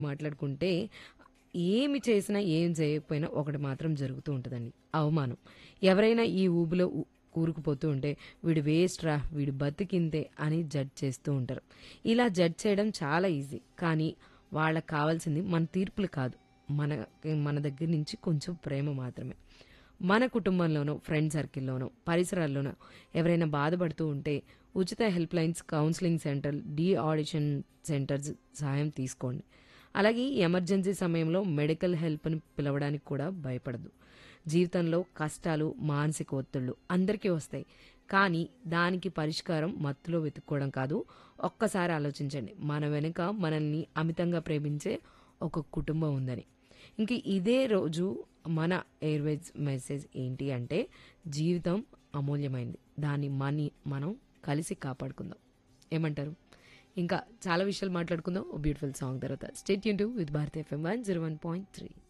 మాట్లాడుకుంటే ఏమి చేసినా ఏం చేయకపోయినా ఒకటి మాత్రం జరుగుతూ ఉంటుందండి అవమానం ఎవరైనా ఈ ఊబిలో ఊ- కూరుకుపోతూ ఉంటే వీడు వేస్ట్ రా వీడు బతికిందే అని జడ్జ్ చేస్తూ ఉంటారు ఇలా జడ్జ్ చేయడం చాలా ఈజీ కానీ వాళ్ళకి కావాల్సింది మన తీర్పులు కాదు మన మన దగ్గర నుంచి కొంచెం ప్రేమ మాత్రమే మన కుటుంబంలోనో ఫ్రెండ్ సర్కిల్లోనో పరిసరాల్లోనో ఎవరైనా బాధపడుతూ ఉంటే ఉచిత help lines counselling centre de addiction centres సహాయం తీసుకోండి అలాగే ఈ ఎమర్జెన్సీ సమయంలో మెడికల్ హెల్ప్ని పిలవడానికి కూడా భయపడదు జీవితంలో కష్టాలు మానసిక ఒత్తిళ్ళు అందరికీ వస్తాయి కానీ దానికి పరిష్కారం మత్తులో వెతుక్కోవడం కాదు ఒక్కసారి ఆలోచించండి మన వెనుక మనల్ని అమితంగా ప్రేమించే ఒక కుటుంబం ఉందని ఇంక ఇదే రోజు మన ఎయిర్వేజ్ మెసేజ్ ఏంటి అంటే జీవితం అమూల్యమైంది దాన్ని మనీ మనం కలిసి కాపాడుకుందాం ఏమంటారు ఇంకా చాలా విషయాలు మాట్లాడుకుందాం ఓ బ్యూటిఫుల్ సాంగ్ తర్వాత స్టేట్ యూన్ with Bharat FM one zero one point three